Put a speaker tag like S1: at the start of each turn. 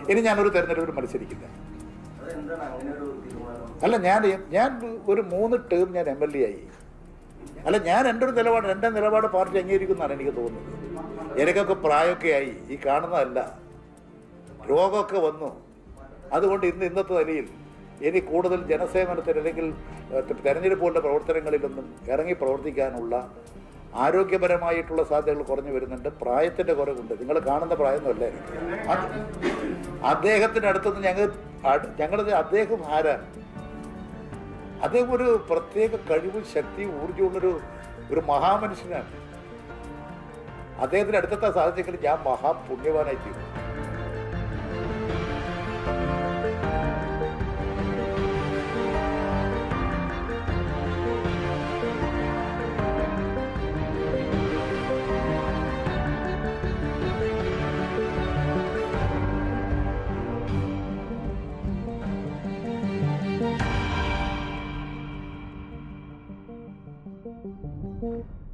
S1: ഇനി ഞാനൊരു തെരഞ്ഞെടുപ്പിൽ മത്സരിക്കില്ല
S2: അതെന്താണ് അങ്ങനെ ഒരു തീരുമാനം
S1: അല്ല ഞാൻ ഞാൻ ഒരു മൂന്ന് ടേം ഞാൻ എം എൽ എ ആയി അല്ല ഞാൻ എൻ്റെ ഒരു നിലപാട് എൻ്റെ നിലപാട് പാർട്ടി അംഗീകരിക്കുന്നതാണ് എനിക്ക് തോന്നുന്നത് എനിക്കൊക്കെ പ്രായമൊക്കെ ആയി ഈ കാണുന്നതല്ല രോഗമൊക്കെ വന്നു അതുകൊണ്ട് ഇന്ന് ഇന്നത്തെ നിലയിൽ ഇനി കൂടുതൽ ജനസേവനത്തിൽ അല്ലെങ്കിൽ ഏഹ്, തെരഞ്ഞെടുപ്പുകളുടെ പ്രവർത്തനങ്ങളിലൊന്നും ഇറങ്ങി പ്രവർത്തിക്കാനുള്ള ആരോഗ്യപരമായിട്ടുള്ള സാധ്യതകൾ കുറഞ്ഞു വരുന്നുണ്ട് പ്രായത്തിൻ്റെ കുറവുണ്ട് നിങ്ങൾ കാണുന്ന പ്രായമൊന്നുമല്ല എനിക്ക് അത് അദ്ദേഹത്തിൻ്റെ അടുത്തുനിന്ന് ഞങ്ങൾ അട്- ഞങ്ങളത് അദ്ദേഹം ആരാണ് അദ്ദേഹം ഒരു പ്രത്യേക കഴിവും ശക്തിയും ഊർജ്ജമുള്ളൊരു ഒരു മഹാമനുഷ്യനാണ് അദ്ദേഹത്തിന് അടുത്തെത്താൻ സാധിച്ചെങ്കിൽ ഞാൻ മഹാപുണ്യവാനായി തീരും
S3: Thank you.